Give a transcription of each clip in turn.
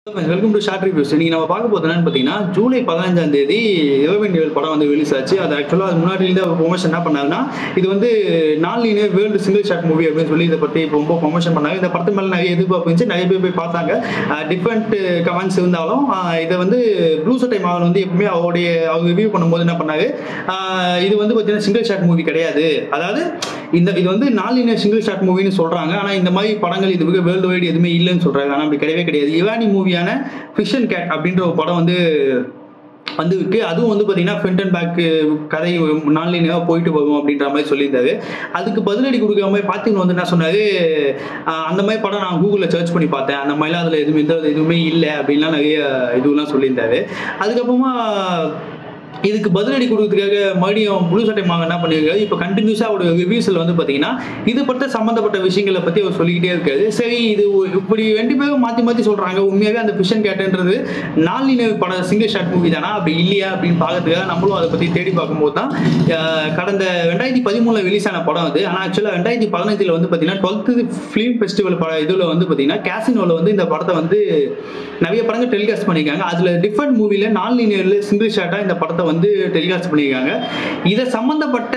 welcome to short reviews இன்னைக்கு நம்ம பார்க்க போகிறது என்னன்னு பார்த்தீங்கன்னா ஜூலை பதினஞ்சாம் தேதி இரவின் நிழல் படம் வந்து ரிலீஸ் ஆச்சு அது ஆக்சுவலாக அது முன்னாடி இருந்து அவர் ப்ரொமோஷன் என்ன பண்ணாருன்னா இது வந்து நான் linear world single shot movie அப்படின்னு சொல்லி இதை பற்றி இப்போ ரொம்ப ப்ரொமோஷன் பண்ணாங்க இந்த படத்து மேலே நிறைய எதிர்பார்ப்பு இருந்துச்சு நிறைய பேர் போய் பார்த்தாங்க டிஃப்ரெண்ட் கமெண்ட்ஸ் இருந்தாலும் ஆஹ் இதை வந்து ப்ளூ சட்டை மாவன் வந்து எப்பவுமே அவருடைய அவர் ரிவ்யூ பண்ணும்போது என்ன பண்ணாரு ஆஹ் இது வந்து பார்த்தீங்கன்னா சிங்கிள் ஷாட் மூவி கிடையாது அதாவது இந்த இது வந்து நான் லீனியர் சிங்கிள் ஷாட் மூவின்னு சொல்றாங்க ஆனா இந்த மாதிரி படங்கள் இது வேர்ல்டு வைடு எதுவுமே இல்லைன்னு சொல்றாங்க ஆனா அப்படி கிடையவே கிடையாது இவானி மூவியான ஃபிஷன் கேட் அப்படின்ற ஒரு படம் வந்து வந்திருக்கு அதுவும் வந்து பார்த்தீங்கன்னா ஃப்ரண்ட் அண்ட் பேக் கதை நான்லைனாக போயிட்டு போகும் அப்படின்ற மாதிரி சொல்லியிருந்தாரு அதுக்கு பதிலடி கொடுக்குற மாதிரி பார்த்தீங்கன்னு வந்து என்ன சொன்னாரு ஆஹ் அந்த மாதிரி படம் நான் கூகுளில் சர்ச் பண்ணி பார்த்தேன் அந்த மாதிரிலாம் அதில் எதுவுமே எந்த எதுவுமே இல்லை அப்படின்லாம் நிறைய இதுவெல்லாம் சொல்லியிருந்தாரு அதுக்கப்புறமா இதுக்கு பதிலடி கொடுக்கறதுக்காக மறுபடியும் ப்ளூ சட்டை மாங்க என்ன பண்ணியிருக்காரு இப்போ கண்டினியூஸாக அவரோட ரிவ்யூஸில் வந்து பார்த்தீங்கன்னா இது பற்றி சம்மந்தப்பட்ட விஷயங்களை பற்றி அவர் சொல்லிக்கிட்டே இருக்காரு சரி இது ஒரு- இப்படி ரெண்டு பேரும் மாற்றி மாற்றி சொல்கிறாங்க உண்மையாகவே அந்த ஃபிஷன் கேட்டுன்றது நாலின படம் சிங்கிள் ஷாட் மூவி தானா அப்படி இல்லையா அப்படின்னு பார்க்கறதுக்காக நம்மளும் அதை பற்றி தேடி பார்க்கும்போது தான் அஹ், கடந்த ரெண்டாயிரத்தி பதிமூணில் ரிலீஸ் ஆன படம் அது ஆனால் ஆக்சுவலாக ரெண்டாயிரத்தி பதினஞ்சில் வந்து பார்த்தீங்கன்னா டுவெல்த்து ஃபிலிம் ஃபெஸ்டிவல் பட இதில் வந்து பார்த்தீங்கன்னா கேசினோவில் வந்து இந்த படத்தை வந்து நிறைய படங்கள் டெலிகாஸ்ட் பண்ணியிருக்காங்க அதில் டிஃப்ரெண்ட் மூவியில் நான் லீனியரில் சிங்கிள் ஷாட்டாக இந்த படத்தை வந்து டெலிகாஸ்ட் பண்ணியிருக்காங்க இதை சம்மந்தப்பட்ட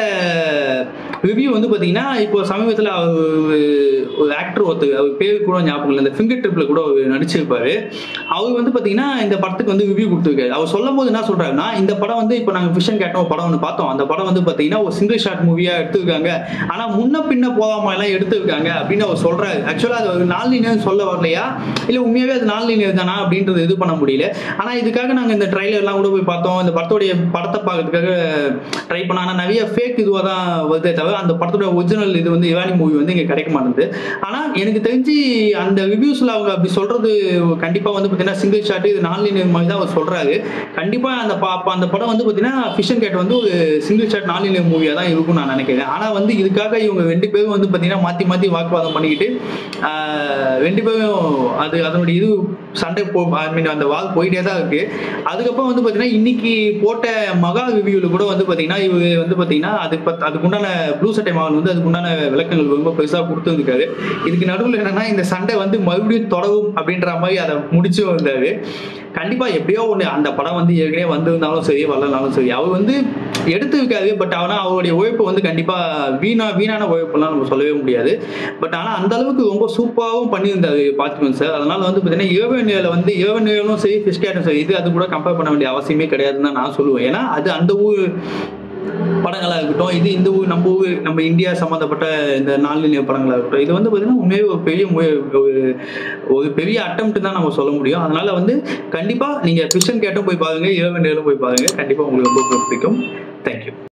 ரிவ்யூ வந்து பார்த்தீங்கன்னா இப்போ சமீபத்தில் ஒரு ஆக்டர் ஒருத்தர் அவர் பேர் கூட ஞாபகம் இல்லை இந்த ஃபிங்கர் ட்ரிப்பில் கூட அவர் நடிச்சிருப்பாரு அவர் வந்து பார்த்தீங்கன்னா இந்த படத்துக்கு வந்து ரிவ்யூ கொடுத்துருக்காரு அவர் சொல்லும் போது என்ன சொல்றாருன்னா இந்த படம் வந்து இப்போ நாங்கள் ஃபிஷன் கேட்டோம் ஒரு படம் ஒன்று பார்த்தோம் அந்த படம் வந்து பார்த்தீங்கன்னா ஒரு சிங்கிள் ஷாட் மூவியாக எடுத்திருக்காங்க ஆனால் முன்ன பின்ன போகாம எல்லாம் எடுத்திருக்காங்க அப்படின்னு அவர் சொல்றாரு ஆக்சுவலாக அது ஒரு நாலு லீனியர் சொல்ல வரலையா இல்லை உண்மையாகவே அது நாலு லீனியர் தானா அப்படின்றது இது பண்ண முடியல ஆனால் இதுக்காக நாங்கள் இந்த ட்ரைலர்லாம் கூட போய் பார்த்தோம் இந்த படத்தோடைய படத்தை பார்க்கறதுக்காக ட்ரை பண்ணோம் ஆனால் நிறைய ஃபேக் இதுவாக தான் வருதே தவிர அந்த படத்தோட ஒரிஜினல் இது வந்து இவானி மூவி வந்து இங்கே கிடைக்க மாட்டேங்குது ஆனால் எனக்கு தெரிஞ்சு அந்த ரிவ்யூஸில் அவங்க அப்படி சொல்றது கண்டிப்பாக வந்து பார்த்தீங்கன்னா சிங்கிள் ஷாட் இது நாலு லீனியர் மாதிரி தான் அவர் சொல்றாரு கண்டிப்பாக அந்த பா அப்ப அந்த படம் வந்து பார்த்தீங்கன்னா ஃபிஷன் கேட் வந்து ஒரு சிங்கிள் ஷாட் நாலு லீனியர் மூவியாக தான் இருக்கும்னு நான் நினைக்கிறேன் ஆனால் வந்து இதுக்காக இவங்க ரெண்டு பேரும் வந்து பார்த்தீங்கன்னா மாற்றி மாற்றி வாக்குவாதம் பண்ணிக்கிட்டு ஆஹ், ரெண்டு பேரும் அது அதனுடைய இது சண்டை போ ஐ மீன் அந்த வால் போயிட்டே தான் இருக்கு அதுக்கப்புறம் வந்து பார்த்தீங்கன்னா இன்னைக்கு போட்ட மகா ரிவ்யூவில் கூட வந்து பார்த்தீங்கன்னா இவர் வந்து பார்த்தீங்கன்னா அது பத் அதுக்குண்டான ப்ளூ சட்டை மகன் வந்து அதுக்குண்டான விளக்கங்கள் ரொம்ப பெருசாக கொடுத்துருக்காரு இதுக்கு நடுவில் என்னன்னா இந்த சண்டை வந்து மறுபடியும் தொடரும் அப்படின்ற மாதிரி அதை முடிச்சு வந்தாரு கண்டிப்பா எப்படியோ ஒன்று அந்த படம் வந்து ஏற்கனவே வந்திருந்தாலும் சரி வரலனாலும் சரி அவர் வந்து எடுத்திருக்காரு பட் ஆனால் அவருடைய உழைப்பு வந்து கண்டிப்பா வீணா வீணான உழைப்புலாம் நம்ம சொல்லவே முடியாது பட் ஆனால் அந்த அளவுக்கு ரொம்ப சூப்பராகவும் பண்ணியிருந்தாரு பார்த்திபன் சார் அதனால வந்து பார்த்தீங்கன்னா இரவு நேரில் வந்து இரவு நேரலும் சரி ஃபிஷ் கேட்டும் சரி இது அது கூட கம்பேர் பண்ண வேண்டிய அவசியமே கிடையாதுன்னு தான் நான் சொல்லுவேன் ஏன்னா அது அந்த ஊர் படங்களாக இருக்கட்டும் இது இந்த ஊர் நம்ம ஊர் நம்ம இந்தியா சம்மந்தப்பட்ட இந்த நாளினிய படங்களாக இருக்கட்டும் இது வந்து பார்த்தீங்கன்னா உண்மையே ஒரு பெரிய முய- ஒரு- ஒரு பெரிய அட்டம்ப்ட் தான் நம்ம சொல்ல முடியும் அதனால வந்து கண்டிப்பாக நீங்கள் ஃபிஷன் கேட்டும் போய் பாருங்க இரவு நேரம் போய் பாருங்க கண்டிப்பாக உங்களுக்கு ரொம்ப பிடிக்கும் தேங்க்யூ